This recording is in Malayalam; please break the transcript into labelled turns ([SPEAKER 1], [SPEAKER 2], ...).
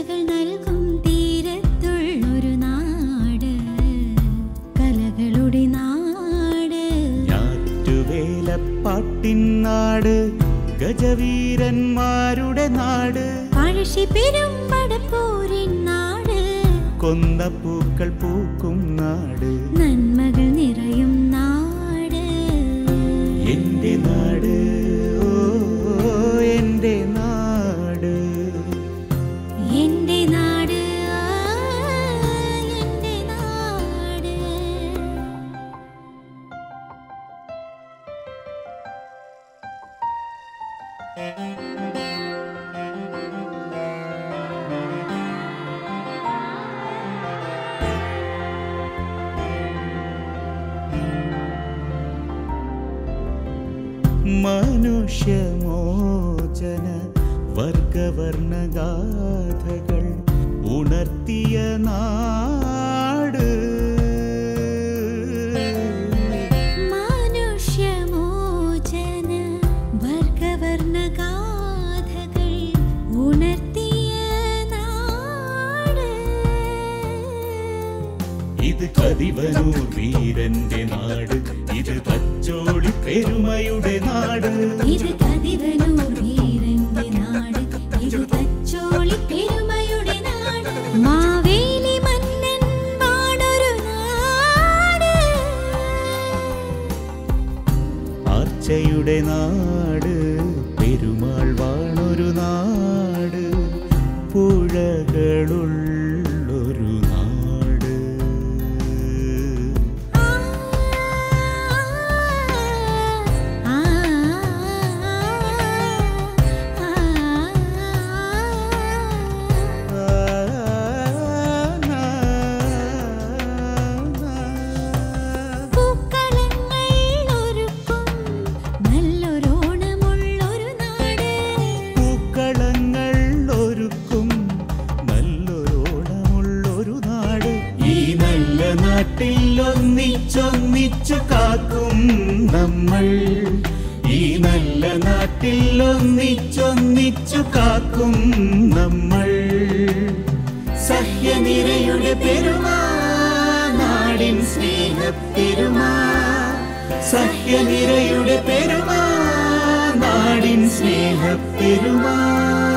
[SPEAKER 1] കലകൾ നൽകും തീരത്തുള്ളൊരു നാട് കലകളുടെ നാട്
[SPEAKER 2] ഞാറ്റുവേലപ്പാട്ടിൻ നാട് ഗജവീരന്മാരുടെ നാട്
[SPEAKER 1] പഴശ്ശി പെരുമ്പടപ്പോരിൻ നാട്
[SPEAKER 2] കൊന്ന പൂക്കൾ പൂക്കും നാട്
[SPEAKER 1] നന്മകൾ നിറയും നാട്
[SPEAKER 2] എന്റെ നാട് ഓ എന്റെ നാട്
[SPEAKER 1] എന്റെ നാട് ആ, എന്റെ നാട്
[SPEAKER 2] മനുഷ്യമോചന വർഗവർണഗാഥകൾ ഉണർത്തിയ നാട്
[SPEAKER 1] മനുഷ്യമോചന വർഗവർണഗാഥകൾ ഉണർത്തിയ നാട്
[SPEAKER 2] ഇത് കതിവനൂർ വീരന്റെ നാട് ഇത് തച്ചോളി പെരുമയുടെ നാട്
[SPEAKER 1] ഇത് കതിവനൂർ വീരന്റെ നാട് ഇത് തച്ചോളി പെരുമയുടെ നാട് മാവേലി മന്നൻ വാണൊരു നാട്
[SPEAKER 2] ആർച്ചയുടെ നാട് പെരുമാൾ വാണൊരു നാട് പുഴകളുള്ളൊരു നാട്
[SPEAKER 1] ആ ആ പൂക്കളങ്ങൾ ഒരുക്കും നല്ലൊരോണമുള്ളൊരു നാട്
[SPEAKER 2] പൂക്കളങ്ങൾ ഒരുക്കും നല്ലൊരോണമുള്ളൊരു നാട് ഈ നല്ല നാട്ടിൽ ഒന്നിച്ചൊന്നിച്ചു കാക്കും നമ്മൾ ഈ നല്ല നാട്ടിൽ ഒന്നിച്ചൊന്നിച്ചു കാക്കും നമ്മൾ സഹ്യനിരയുടെ പെരുമാ നാടിൻ സ്നേഹപ്പെരുമാ സഹ്യനിരയുടെ പെരുമാ നാടിൻ സ്നേഹപ്പെരുമാ